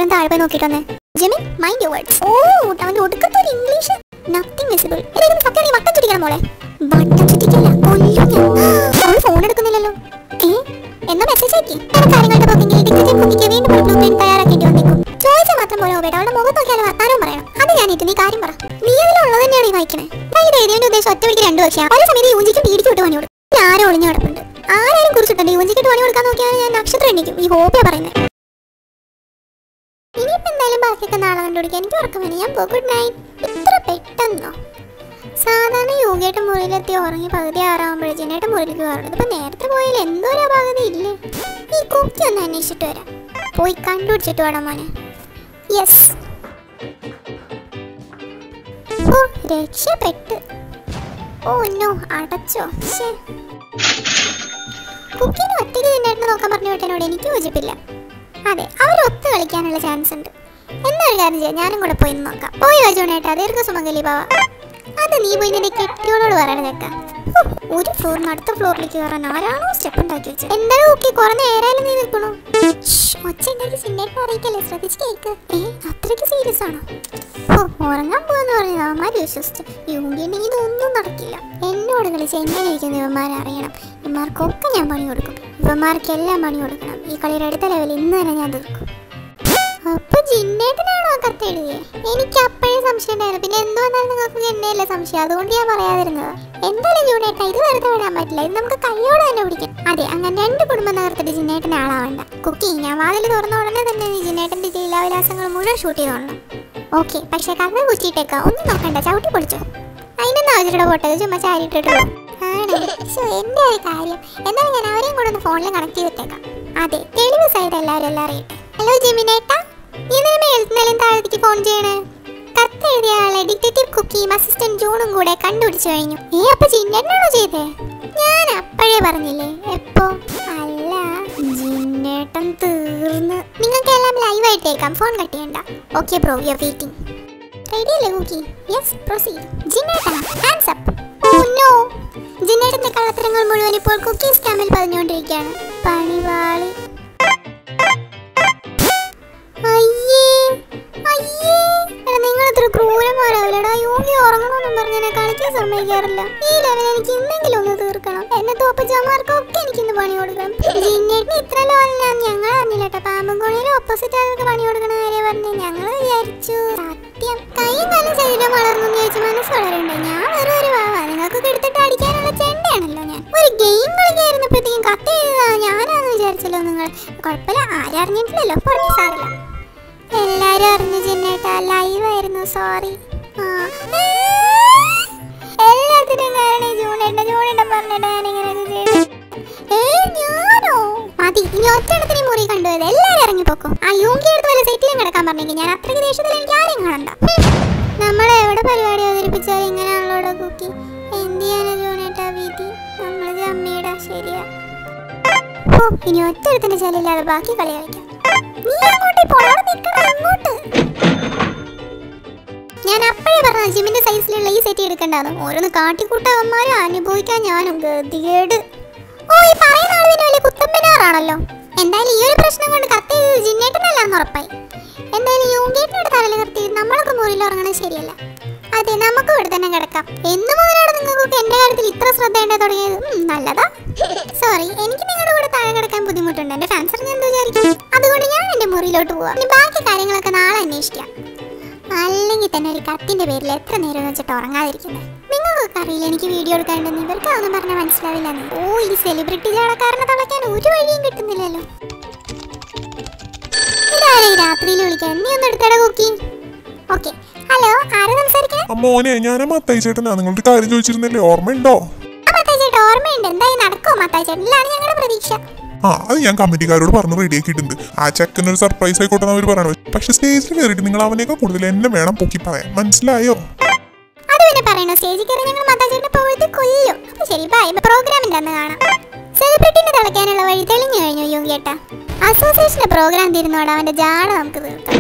എന്തായാലും താഴെ പോയി നോക്കിയിട്ട് വന്നേ ജിമിൻ മൈൻഡ് യുവർ വേർഡ്സ് ഓ അവന്റെ ഒടുക്കത്തൊരു ഇംഗ്ലീഷ് നത്തിങ് വിസിബിൾ ഇതൊന്നും സത്യം നീ വട്ടം ചുറ്റിക്കണം മോളെ വട്ടം ചുറ്റിക്കല്ല കൊല്ലും ഞാൻ അവൾ ഫോൺ എടുക്കുന്നില്ലല്ലോ ഏ എന്നാ മെസ്സേജ് ആക്കി പല കാര്യങ്ങളുടെ പോക്കെങ്കിൽ ഡിജിറ്റൽ കുട്ടിക്ക് വീണ്ടും ഒരു ബ്ലൂ പ്രിന്റ് തയ്യാറാക്കേണ്ടി വന്നേക്കും ചോദിച്ചാൽ മാത്രം പോലെ ഓബേട്ട അവളുടെ മുഖത്ത് നോക്കിയാലും വർത്താനം പറയണം അത് ഞാനിട്ട് നീ കാര്യം പറ നീ അതിലുള്ളത് തന്നെയാണ് ഈ വായിക്കണേ ഞാൻ ഇത് എഴുതിയതിന്റെ ഉദ്ദേശം ഒറ്റ പിടിക്ക് രണ്ടു പക്ഷേ പല സമയത്ത് യൂജിക്ക് പീടിക്ക് വിട്ട് പണി കൊടുക്കും ഇതിൽ ആരും ഒളിഞ്ഞു കിടപ്പുണ്ട് ആരാരും കുറിച്ചിട്ടുണ്ട് യൂജിക്കിട്ട് പണി കൊടുക്കാൻ നോക്കിയാൽ ഞാൻ നക്ഷത്രം എണ്ണിക്കും ഈ ഹോപ്പിയാ പറയുന്നത് ഇനിയിപ്പോ എന്തായാലും ബാക്കിയൊക്കെ നാളെ കണ്ടുപിടിക്കാൻ എനിക്ക് ഉറക്കം വേണം ഞാൻ പോ ഗുഡ് നൈറ്റ് ഇത്ര പെട്ടെന്നോ സാധാരണ യോഗയുടെ മുറിയിലെത്തി ഉറങ്ങി പകുതി ആറാകുമ്പോഴേ ജനയുടെ മുറിയിലേക്ക് കയറുന്നത് ഇപ്പൊ നേരത്തെ പോയാൽ എന്തോ ഒരു അപാകത ഇല്ലേ ഈ കുക്കി ഒന്ന് അന്വേഷിച്ചിട്ട് വരാം പോയി കണ്ടുപിടിച്ചിട്ട് വേണം മോനെ യെസ് ഓ രക്ഷപ്പെട്ട് ഓ നോ അടച്ചോ ശ്ശേ കുക്കിനെ ഒറ്റയ്ക്ക് തിന്നായിട്ട് നോക്കാൻ പറഞ്ഞു വിട്ടനോട് എനിക്ക് യോജിപ്പില്ല അതെ അവർ ഒത്തു കളിക്കാനുള്ള ചാൻസ് ഉണ്ട് എന്നൊരു കാര്യം ചെയ്യാം ഞാനും കൂടെ പോയി ഒന്ന് നോക്കാം പോയി വജോണേട്ടാ ദീർഘസുമംഗലി ബാവ അത് നീ പോയി നിന്റെ കെട്ടിയോളോട് പറയണ കേക്ക ഒരു ഫ്ലോറിന് അടുത്ത ഫ്ലോറിലേക്ക് കയറാൻ ആരാണോ സ്റ്റെപ്പ് ഉണ്ടാക്കി വെച്ചത് എന്താണ് ഓക്കെ കുറെ നേരായാലും നീ നിൽക്കണു ഒച്ച ഉണ്ടാക്കി ചിന്നേട്ട് അറിയിക്കല്ലേ ശ്രദ്ധിച്ച് കേക്ക് ഏ അത്രയ്ക്ക് സീരിയസ് ആണോ ഓ ഉറങ്ങാൻ പോവാന്ന് പറഞ്ഞത് അവന്മാര് വിശ്വസിച്ചു യൂണിയുണ്ടെങ്കിൽ ഇതൊന്നും നടക്കില്ല എന്നോട് കളിച്ച് എങ്ങനെ ഇരിക്കുന്ന ഇവന്മാരെ അറിയണം ഇവന്മാർക്കൊക്കെ ഞാൻ പണി കൊടുക്കും ഇവന്മാർക്കെല്ലാം പണി കൊടുക്കണം ഈ കളിയുടെ അടുത്ത ലെവൽ ഇന്ന് തന്നെ ഞാൻ തീർക്കും അപ്പൊ ജിന്നേട്ടനാണോ ആ കത്ത് എഴുതിയേ എനിക്ക് അപ്പോഴേ സംശയം ഉണ്ടായിരുന്നു പിന്നെ എന്ത് വന്നാലും നിങ്ങൾക്ക് എന്നെയല്ലേ സംശയം അതുകൊണ്ട് ഞാൻ പറയാതിരുന്നത് എന്തായാലും ജൂണേട്ടാ ഇത് വെറുതെ വിടാൻ പറ്റില്ല ഇത് നമുക്ക് കയ്യോടെ തന്നെ പിടിക്കാം അതെ അങ്ങനെ രണ്ട് കുടുംബം തകർത്തിട്ട് ജിന്നേട്ടൻ ആളാവണ്ട കുക്കി ഞാൻ വാതിൽ തുറന്ന ഉടനെ തന്നെ നീ ജിന്നേട്ടന്റെ ലീലാവിലാസങ്ങൾ മുഴുവൻ ഷൂട്ട് ചെയ്തോളണം ഓക്കെ പക്ഷെ കഥ കുറ്റിയിട്ടേക്കാം ഒന്നും നോക്കണ്ട ചവിട്ടി പൊളിച്ചോ അതിനൊന്നും ആവശ്യയുടെ പൊട്ടത് ചുമ്മാ ചാരിട്ടിട്ടുള്ളൂ ആണ് ശോ, എന്റെ ഒരു കാര്യം എന്നാലും ഞാൻ അവരെയും കൂടെ ഒന്ന് ഫോണിൽ കണക്ട് ചെയ്തിട്ടേക്കാം അതെ തെളിവ് സൈഡ് എല്ലാവരും എല്ലാം അറിയട്ടെ ഹലോ ജിമിനേട്ടാ നീ എന്തിനാ എഴുത്തുന്നാലും താഴത്തേക്ക് ഫോൺ ചെയ്യണേ കത്ത് എഴുതിയ ആളെ ഡിറ്റക്റ്റീവ് കുക്കിയും അസിസ്റ്റന്റ് ജൂണും കൂടെ കണ്ടുപിടിച്ചു കഴിഞ്ഞു ഏ അപ്പൊ ജിന്നേട്ടനാണോ ചെയ്തേ ഞാൻ അപ്പോഴേ പറഞ്ഞില്ലേ എപ്പോ അല്ല ജിന്നേട്ടൻ തീർന്ന് നിങ്ങൾക്കെല്ലാം ലൈവ് ആയിട്ടേക്കാം ഫോൺ കട്ട് ചെയ്യണ്ട okay bro you waiting ready അല്ലേ കുക്കി യെസ് പ്രൊസീഡ് ജിന്നേട്ടാ ഹാൻഡ്സ് അപ്പ് ഓ നോ ജിന്നേട്ടന്റെ കള്ളത്തരങ്ങൾ മുഴുവൻ ഇപ്പോൾ കുക്കി സ്കാമിൽ പതിഞ്ഞുകൊണ്ടിരിക്കുകയാണ് പണിവാളി അയ്യേ അയ്യേ എടാ നിങ്ങൾ ഇത്ര ക്രൂരന്മാരാവില്ലടാ യോഗി ഉറങ്ങണമെന്നും പറഞ്ഞ് എന്നെ കളിക്കാൻ സമ്മതിക്കാറില്ല ഈ ലെവൽ എനിക്ക് ഇന്നെങ്കിലും ഒന്ന് തീർക്കണം എന്നെ തോപ്പച്ചമാർക്കൊക്കെ എനിക്ക് ഇന്ന് പണി കൊടുക്കണം ജിന്നേട്ടിന് ഇത്ര ലോലാണ് ഞങ്ങൾ അറിഞ്ഞില്ലട്ടോ പാമ്പും കോണിയിൽ ഓപ്പോസിറ്റ് ആൾക്ക് പണി കൊടുക്കണ കാര്യം പറഞ്ഞ് ഞങ്ങൾ വിചാരിച്ചു സത്യം കൈയും കാലും ശരീരം വളർന്നു എന്ന് ചോദിച്ച് മനസ്സ് വളരണ്ടേ ഞാൻ വെറും ഒരു വാവ നിങ്ങൾക്കൊക്കെ എടുത്തിട്ട് അടിക്കാനുള്ള ചെണ്ടയാണല്ലോ ഞാൻ ഒരു ഗെയിം കളിക്കായിരുന്നപ്പോഴത്തേക്കും കത്ത് ചെയ്തതാ ഞാനാന്ന് വിചാരിച്ചല്ലോ നിങ്ങൾ കുഴപ്പമില്ല ആരും അറിഞ്ഞിട്ടില്ലല്ലോ പൊട്ടി സാറില്ല എല്ലാരും അറിഞ്ഞു ചെന്നേട്ടാ ലൈവ് ആയിരുന്നു സോറി എല്ലാത്തിനും കാരണം ഈ ജൂണേട്ട ജൂണേട്ട പറഞ്ഞിട്ടാ ഞാൻ ഇങ്ങനെയൊക്കെ ചെയ്തത് ഏ ഞാനോ മതി ഇനി ഒറ്റയിടത്തിന് ഈ മുറി കണ്ടുപോയത് എല്ലാരും ഇറങ്ങിപ്പോക്കും ആ യൂങ്കി എടുത്ത് വല്ല സെറ്റിലും കിടക്കാൻ പറഞ്ഞെങ്കിൽ ഞാൻ അത്രയ്ക്ക് ദേഷ്യത്തിൽ എനിക്ക് ആരെയും കാണണ്ട നമ്മൾ എവിടെ പരിപാടി അവതരിപ്പിച്ചാലും ഇങ്ങനെയാണല്ലോ കുക്കി എന്ത് ചെയ്യാനാ ജൂണേട്ടാ വീതി നമ്മളത് അമ്മയുടെ ശരിയാ ഓ ഇനി ഒറ്റയിടത്തിന്റെ ശല്യമില്ലാതെ ബാക്കി കളി കളിക്കാം നീ അങ്ങോട്ട് പോടാ നിൽക്കണം അങ്ങോട്ട് ഞാൻ അപ്പോഴേ പറഞ്ഞ ജിമ്മിന്റെ സൈസിലുള്ള ഈ സെറ്റ് എടുക്കണ്ടെന്ന് ഓരോന്ന് കാട്ടിക്കൂട്ടവന്മാരും അനുഭവിക്കാൻ ഞാനും ഗതികേട് ഓ ഈ പറയുന്ന ആള് പിന്നെ വലിയ കുത്തമ്പനാറാണല്ലോ എന്തായാലും ഈ ഒരു പ്രശ്നം കൊണ്ട് കത്ത് ചെയ്തത് ജിന്നേട്ടനല്ലാന്ന് ഉറപ്പായി എന്തായാലും യൂങ്കേട്ടനോട് തലയിൽ നിർത്തി നമ്മളൊക്കെ മുറിയിൽ ഉറങ്ങണത് ശരിയല്ല അതെ നമുക്ക് ഇവിടെ തന്നെ കിടക്കാം എന്ന് മുതലാണ് നിങ്ങൾക്കൊക്കെ എന്റെ കാര്യത്തിൽ ഇത്ര ശ്രദ്ധ ഉണ്ടേ തുടങ്ങിയത് ഉം, നല്ലതാ സോറി എനിക്ക് നിങ്ങളുടെ കൂടെ താഴെ കിടക്കാൻ ബുദ്ധിമുട്ടുണ്ട് എന്റെ ഫാൻസർ ഞാൻ എന്താ വിചാരിക്കും അതുകൊണ്ട് ഞാൻ എന്റെ മുറിയിലോട്ട് പോവാം ഇനി ബാക്കി കാര്യങ്ങളൊക്കെ നാളെ അന്വേഷിക്കാം അല്ലെങ്കിൽ തന്നെ ഒരു കത്തിന്റെ പേരിൽ എത്ര നേരം വെച്ചിട്ട് ഉറങ്ങാതിരിക്കുന്നത് നിങ്ങൾക്കൊക്കെ അറിയില്ല എനിക്ക് വീഡിയോ എടുക്കാണ്ടെന്ന് ഇവർക്ക് അതൊന്നും പറഞ്ഞാൽ മനസ്സിലാവില്ല ഓ ഈ സെലിബ്രിറ്റി ചാടക്കാരനെ തളയ്ക്കാൻ ഒരു വഴിയും കിട്ടുന്നില്ലല്ലോ ഇതാരെ ഈ രാത്രിയിൽ വിളിക്കാൻ നീ ഒന്ന് എടുത്തട കുക്കി ഓക്കെ ഹലോ ആരാ സംസാരിക്കണേ ആ മോനെ ഞാൻ മത്തായി ചേട്ടനാ നിങ്ങളുടെ കാര്യം ചോദിച്ചിരുന്നില്ലേ ഓർമ്മയുണ്ടോ ആ മത്തായി ചേട്ടാ ഓർമ്മയുണ്ട് എന്തായാലും നടക്കുമോ മത്തായി ചേട്ടനിലാണ് ഞങ്ങളുടെ പ്രതീക്ഷ ആ അത് ഞാൻ കമ്മിറ്റിക്കാരോട് പറഞ്ഞ് റെഡിയാക്കിയിട്ടുണ്ട് ആ ചെക്കൻ ഒരു സർപ്രൈസ് ആയിക്കോട്ടെ അവർ പറയണത് പക്ഷെ സ്റ്റേജിൽ കയറിയിട്ട് നിങ്ങൾ അവനേക്കാൾ കൂടുതൽ എന്നെ വേണം പൊക്കി പറയാൻ മനസ്സിലായോ അത് പിന്നെ പറയണോ സ്റ്റേജിൽ കയറി ഞങ്ങൾ മത്താച്ചേട്ടനെ പോയിട്ട് കൊല്ലും അപ്പൊ ശരി ബൈ പ്രോഗ്രാമിന്റെ അന്ന് കാണാം സെലിബ്രിറ്റിനെ തിളയ്ക്കാനുള്ള വഴി തെളിഞ്ഞു കഴിഞ്ഞു യോഗേട്ട അസോസിയേഷന്റെ പ്രോഗ്രാം തീരുന്നോടെ അവന്റെ ജാട നമുക്ക് തീർക്കാം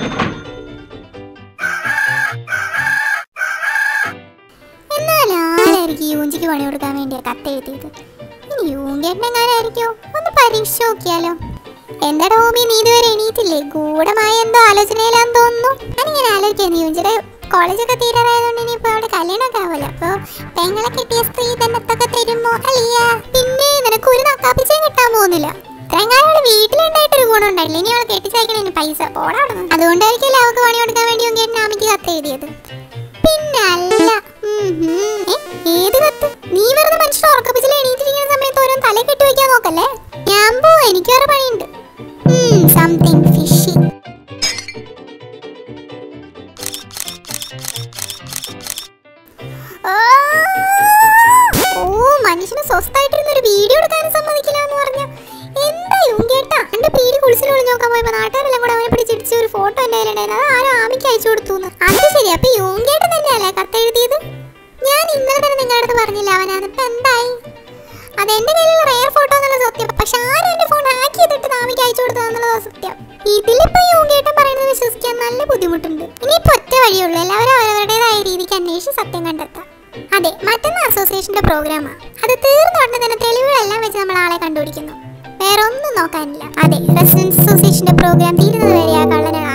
എന്നാൽ ആരായിരിക്കും യൂഞ്ചിക്ക് പണി കൊടുക്കാൻ വേണ്ടിയാ കത്തെഴുതിയത് ഇനി യൂങ്കേട്ടൻ എങ്ങാനായിരിക്കോ ഒന്ന് പരീക്ഷ നോക്കിയാലോ എന്താ ടോമി നീ ഇതുവരെ എണീറ്റില്ലേ ഗൂഢമായ എന്തോ ആലോചനയിലാന്ന് തോന്നുന്നു ഞാനിങ്ങനെ ആലോചിക്കുന്നു യൂഞ്ചിയുടെ കോളേജൊക്കെ തീരാറായതുകൊണ്ട് ഇനിയിപ്പോ അവിടെ കല്യാണമൊക്കെ ആവുമല്ലോ അപ്പൊ പെങ്ങളെ കിട്ടിയ സ്ത്രീ തന്നത്തൊക്കെ തരുമോ അളിയ പിന്നെ നിനക്ക് ഒരു നക്കാപ്പിച്ചയും കിട്ടാൻ പോകുന്നില്ല ഇത്രയും കാലം അവള് വീട്ടിലുണ്ടായിട്ടൊരു ഗുണം ഉണ്ടായില്ല ഇനി അവളെ കെട്ടിച്ചയക്കണതിന് പൈസ പോടാ അവിടുന്ന്. അതുകൊണ്ടായിരിക്കും അവൾക്ക് പണി കൊടുക്കാൻ വേണ്ടി യോഗ്യേട്ടൻ ആമിക്ക് കത്ത് എഴുതിയത് പിന്നല്ല ഉം ഹും. ഏ, ഏത് കത്ത് നീ വെറുതെ മനുഷ്യർ ഉറക്കപ്പിച്ചിൽ എണീറ്റിരിക്കുന്ന സമയത്ത് ഓരോ തല കെട്ടി വെക്കാൻ നോക്കല്ലേ ഞാൻ പോവാ എനിക്ക് വേറെ പണിയുണ്ട് സംതിങ് ഫിഷി ഓ മനുഷ്യന് സ്വസ്ഥായിട്ടിരുന്ന ഒരു വീഡിയോ എടുക്കാനും സമ്മതിക്കില്ല എന്ന് പറഞ്ഞ എന്താ യുങ്കേട്ടാ എന്റെ പേര് കുളിച്ചിൽ ഒളിഞ്ഞു നോക്കാൻ പോയപ്പോ നാട്ടുകാരെല്ലാം കൂടെ അവനെ പിടിച്ചിടിച്ച് ഒരു ഫോട്ടോ എന്റെ കയ്യിലുണ്ടായിരുന്നു അത് ആരും ആമിക്ക് അയച്ചു കൊടുത്തു അത് ശരി അപ്പൊ യുങ്കേട്ടൻ തന്നെയല്ലേ കത്തെഴുതിയത് ഞാൻ ഇന്നലെ തന്നെ നിങ്ങളുടെ അടുത്ത് പറഞ്ഞില്ല അവനാണ് ഇപ്പൊ എന്തായി അത് എന്റെ കയ്യിലുള്ള റെയർ ഫോട്ടോ എന്നുള്ള സത്യം പക്ഷെ ആരും എന്റെ ഫോൺ ഹാക്ക് ചെയ്തിട്ട് നാമിക്ക് അയച്ചു കൊടുത്തതെന്നുള്ളതാ സത്യം ഇതിലിപ്പോ യോഗേട്ടൻ പറയുന്നത് വിശ്വസിക്കാൻ നല്ല ബുദ്ധിമുട്ടുണ്ട് ഇനിയിപ്പോ ഒറ്റ വഴിയുള്ളൂ എല്ലാവരും അവരവരുടേതായ രീതിക്ക് അന്വേഷിച്ച് സത്യം കണ്ടെത്താം അതെ മറ്റൊന്ന് അസോസിയേഷന്റെ പ്രോഗ്രാമാണ് അത് തീർന്ന ഉടനെ തന്നെ തെളിവുകളെല്ലാം വെച്ച് നമ്മൾ ആളെ കണ്ടുപിടിക്കുന്നു വേറെ ഒന്നും നോക്കാനില്ല അതെ റെസിഡൻസ് അസോസിയേഷന്റെ പ്രോഗ്രാം തീരുന്നത് വരെ ആ കള്ളനെ